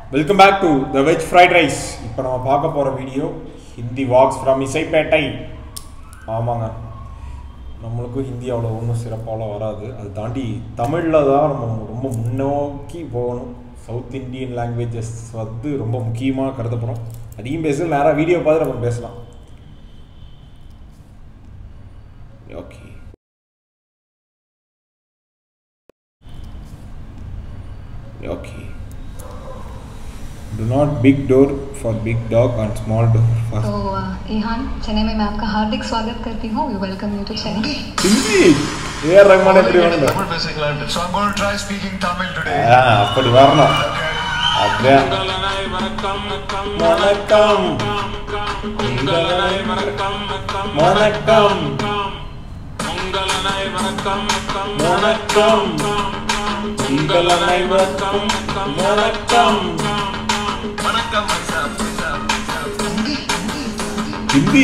Welcome back to the veg fried rice இப்போ நம்ம பார்க்க போகிற வீடியோ ஹிந்தி வாக்ஸ் ஃப்ரம் இசைப்பேட்டை ஆமாங்க நம்மளுக்கும் ஹிந்தி அவ்வளோ ஒன்றும் சிறப்பாலாம் வராது அது தாண்டி தமிழில் தான் நம்ம ரொம்ப முன்னோக்கி போகணும் சவுத் இந்தியன் லாங்குவேஜஸ் வந்து ரொம்ப முக்கியமாக கருதப்படும் அதையும் பேசல நேராக வீடியோ பார்த்து நம்ம பேசலாம் okay Okay. Do not big door for big dog and small door for तो ईहान चेन्नई में मैं आपका हार्दिक स्वागत करती हूँ we welcome you to Chennai Hindi AR Rahman எப்படி வரணும் Tamil பேசிக்கலாம் so I'm going to try speaking Tamil today ஆ அப்படி வரணும் அப்படியே வணக்கம் வணக்கம் வணக்கம் உங்கள் அனைவருக்கும் வணக்கம் வணக்கம் ஹிந்தி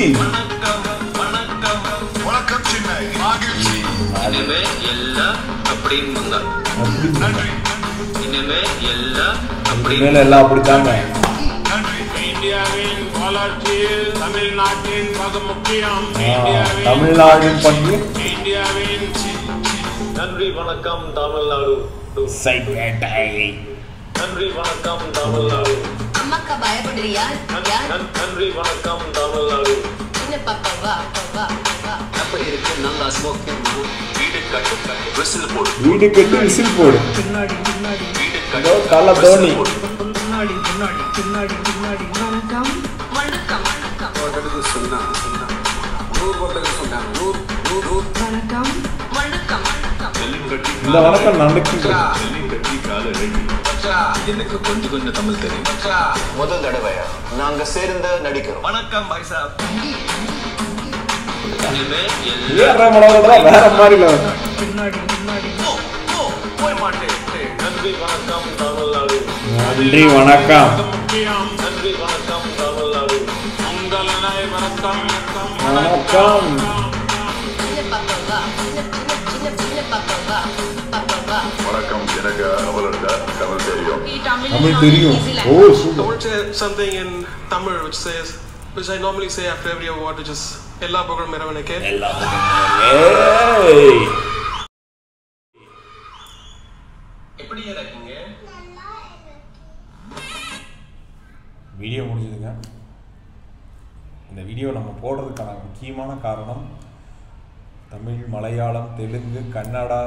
வணக்கம் சென்னை மகிழ்ச்சி இனிமே எல்லாம் அப்படின்னு வந்தார் அப்படி நன்றி இனிமே எல்லாம் அப்படி மேல எல்லாம் அப்படித்தாங்க நன்றி இந்தியாவின் வளர்ச்சியில் தமிழ்நாட்டின் மிக முக்கியம் ஆ, இந்தியாவின் தமிழ்நாட்டின் பங்கு இந்தியாவின் நன்றி வணக்கம் தமிழ்நாடு இசைப்பேட்டை நன்றி வணக்கம் தமிழ்நாடு அம்மாக்கா பயப்படுறியா யார் நன்- நன்றி வணக்கம் தமிழ்நாடு சின்ன பாப்பா வா அப்பா, வா வா அப்படி இருக்கு நல்லா ஸ்மோக்கிங் வீடு கட்டு விசில் போடு வீடு கட்டு விசில் போடு வீடு இதோ தல தோனி வணக்கம் வணக்கம் வணக்கம் வணக்கம் இந்த வணக்கம் நடக்கின்றது எனக்கு கொஞ்சம் கொஞ்சம் தமிழ் தெரியும் முதல் தடவையா நாங்க சேர்ந்து நடிக்கிறோம் வணக்கம் பைசா இனிமே எல்லாம் ஏஆர் ரஹ்மானோட வேற மாதிரி இல்லை போய் மாட்டேன் நன்றி வணக்கம் தமிழ்நாடு நன்றி வணக்கம் முக்கியம் நன்றி வணக்கம் தமிழ்நாடு உங்கள் அனைவருக்கும் வணக்கம் சின்ன பாப்பா வா சின்ன சின்ன சின்ன சின்ன பாப்பா வா பாப்பா வா வணக்கம் எனக்கு அவளோட தமிழ் தெரியும் தமிழ் தெரியும் oh I super want to say something in Tamil which says, which I normally say after every award, which is Ella Bogar Meravanike. ஏய் எப்படி இருக்கீங்க வீடியோ முடிஞ்சதுங்க இந்த வீடியோ நம்ம போடுறதுக்கான முக்கியமான காரணம் தமிழ் மலையாளம் தெலுங்கு கன்னடா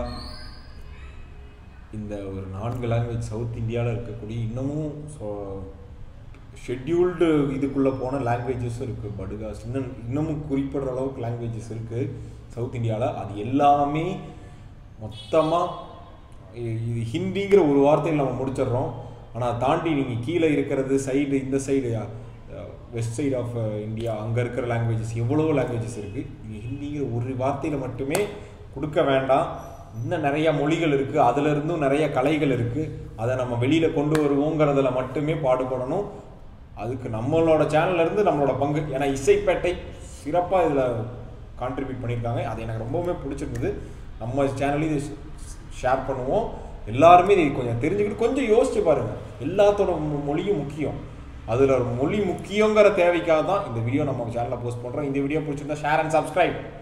இந்த ஒரு நான்கு லாங்குவேஜ் சவுத் இந்தியாவில் இருக்கக்கூடிய இன்னமும் ஷெட்யூல்டு இதுக்குள்ளே போன லாங்குவேஜஸும் இருக்குது படுகாஸ் இன்னும் இன்னமும் குறிப்பிடுற அளவுக்கு லாங்குவேஜஸ் இருக்குது சவுத் இந்தியாவில் அது எல்லாமே மொத்தமாக இது ஹிந்திங்கிற ஒரு வார்த்தையில் நம்ம முடிச்சிடுறோம் ஆனால் தாண்டி நீங்கள் கீழே இருக்கிறது சைடு இந்த side west side of India அங்கே இருக்கிற லாங்குவேஜஸ் எவ்வளோ லாங்குவேஜஸ் இருக்குது நீங்கள் ஹிந்திங்கிற ஒரு வார்த்தையில் மட்டுமே கொடுக்க வேண்டாம் இன்னும் நிறைய மொழிகள் இருக்குது அதுல இருந்தும் நிறைய கலைகள் இருக்குது அதை நம்ம வெளியில் கொண்டு வருவோங்கிறதுல மட்டுமே பாடுபடணும் அதுக்கு நம்மளோட சேனல்ல இருந்து நம்மளோட பங்கு ஏன்னா இசைப்பேட்டை சிறப்பாக இதில் கான்ட்ரிபியூட் பண்ணியிருக்காங்க அது எனக்கு ரொம்பவுமே பிடிச்சிருந்தது நம்ம சேனலையும் இது ஷேர் பண்ணுவோம் எல்லாருமே இதை கொஞ்சம் தெரிஞ்சுக்கிட்டு கொஞ்சம் யோசிச்சு பாருங்க எல்லாத்தோட மொ- மொழியும் முக்கியம் அதில் ஒரு மொழி முக்கியங்கிற தேவைக்காக தான் இந்த வீடியோ நம்ம சேனலில் போஸ்ட் பண்ணுறோம் இந்த வீடியோ பிடிச்சிருந்தா ஷேர் அண்ட் சப்ஸ்கிரைப்